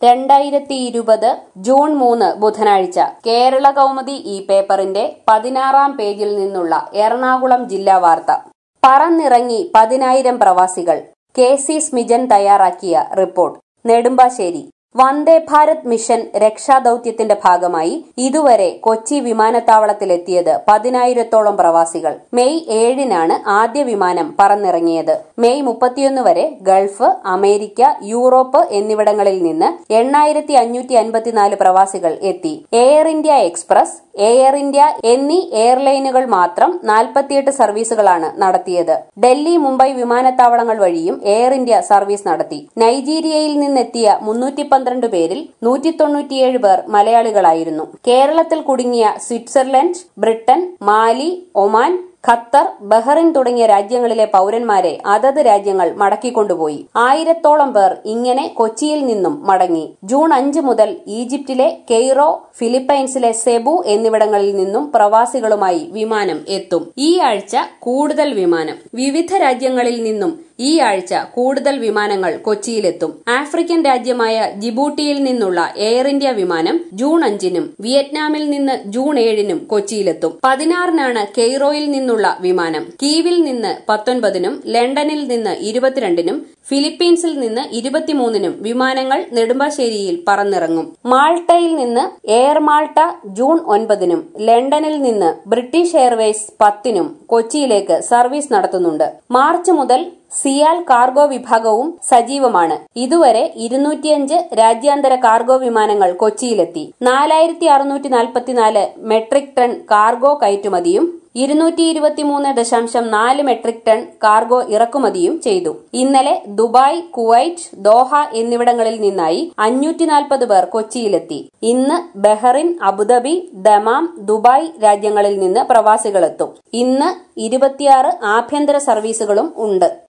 രണ്ടായിരത്തി ഇരുപത് ജൂൺ മൂന്ന് ബുധനാഴ്ച കേരള കൗമുദി ഈ പേപ്പറിന്റെ പതിനാറാം പേജിൽ നിന്നുള്ള എറണാകുളം ജില്ലാ വാർത്ത പറന്നിറങ്ങി പതിനായിരം പ്രവാസികൾ കെ സി സ്മിജൻ തയ്യാറാക്കിയ റിപ്പോർട്ട് നെടുമ്പാശ്ശേരി വന്ദേ ഭാരത് മിഷൻ രക്ഷാദൌത്യത്തിന്റെ ഭാഗമായി ഇതുവരെ കൊച്ചി വിമാനത്താവളത്തിലെത്തിയത് പതിനായിരത്തോളം പ്രവാസികൾ മെയ് ഏഴിനാണ് ആദ്യ വിമാനം പറന്നിറങ്ങിയത് മെയ് മുപ്പത്തിയൊന്ന് വരെ ഗൾഫ് അമേരിക്ക യൂറോപ്പ് എന്നിവിടങ്ങളിൽ നിന്ന് എണ്ണായിരത്തി അഞ്ഞൂറ്റി അൻപത്തിനാല് പ്രവാസികൾ എത്തി air India express air India എന്നീ എയർലൈനുകൾ മാത്രം നാൽപ്പത്തിയെട്ട് സർവീസുകളാണ് നടത്തിയത് ഡൽഹി മുംബൈ വിമാനത്താവളങ്ങൾ വഴിയും എയർ ഇന്ത്യ സർവീസ് നടത്തി നൈജീരിയയിൽ നിന്നെത്തിയ മുന്നൂറ്റി പന്ത്രണ്ട് പേരിൽ നൂറ്റി തൊണ്ണൂറ്റിയേഴ് പേർ മലയാളികളായിരുന്നു കേരളത്തിൽ കുടുങ്ങിയ Switzerland Britain Mali Oman Qatar Bahrain തുടങ്ങിയ രാജ്യങ്ങളിലെ പൌരന്മാരെ അതത് രാജ്യങ്ങൾ മടക്കിക്കൊണ്ടുപോയി ആയിരത്തോളം പേർ ഇങ്ങനെ കൊച്ചിയിൽ നിന്നും മടങ്ങി ജൂൺ അഞ്ച് മുതൽ ഈജിപ്തിലെ കെയ്റോ ഫിലിപ്പൈൻസിലെ സെബു എന്നിവിടങ്ങളിൽ നിന്നും പ്രവാസികളുമായി വിമാനം എത്തും ഈ ആഴ്ച കൂടുതൽ വിമാനം വിവിധ രാജ്യങ്ങളിൽ നിന്നും ഈ ആഴ്ച കൂടുതൽ വിമാനങ്ങൾ കൊച്ചിയിലെത്തും ആഫ്രിക്കൻ രാജ്യമായ ജിബൂട്ടിയിൽ നിന്നുള്ള എയർ ഇന്ത്യ വിമാനം ജൂൺ അഞ്ചിനും വിയറ്റ്നാമിൽ നിന്ന് ജൂൺ ഏഴിനും കൊച്ചിയിലെത്തും പതിനാറിനാണ് കെയ്റോയിൽ നിന്നുള്ള വിമാനം കീവിൽ നിന്ന് പത്തൊൻപതിനും ലണ്ടനിൽ നിന്ന് ഇരുപത്തിരണ്ടിനും ഫിലിപ്പീൻസിൽ നിന്ന് ഇരുപത്തിമൂന്നിനും വിമാനങ്ങൾ നെടുമ്പാശ്ശേരിയിൽ പറന്നിറങ്ങും മാൾട്ടയിൽ നിന്ന് എയർ മാൾട്ട ജൂൺ ഒൻപതിനും ലണ്ടനിൽ നിന്ന് ബ്രിട്ടീഷ് എയർവേസ് പത്തിനും കൊച്ചിയിലേക്ക് സർവീസ് നടത്തുന്നുണ്ട് മാർച്ച് മുതൽ സിയാൽ കാർഗോ വിഭാഗവും സജീവമാണ് ഇതുവരെ ഇരുന്നൂറ്റിയഞ്ച് രാജ്യാന്തര കാർഗോ വിമാനങ്ങൾ കൊച്ചിയിലെത്തി നാലായിരത്തി അറുന്നൂറ്റി നാൽപ്പത്തിനാല് മെട്രിക് ടൺ കാർഗോ കയറ്റുമതിയും ഇരുന്നൂറ്റി ഇരുപത്തിമൂന്ന് ദശാംശം നാല് മെട്രിക് ടൺ കാർഗോ ഇറക്കുമതിയും ചെയ്തു ഇന്നലെ ദുബായ് കുവൈറ്റ് ദോഹ എന്നിവിടങ്ങളിൽ നിന്നായി അഞ്ഞൂറ്റി നാൽപ്പത് പേർ കൊച്ചിയിലെത്തി ഇന്ന് ബഹ്റിൻ അബുദാബി ദമാം ദുബായ് രാജ്യങ്ങളിൽ നിന്ന് പ്രവാസികളെത്തും ഇന്ന് ഇരുപത്തിയാറ് ആഭ്യന്തര സർവീസുകളും ഉണ്ട്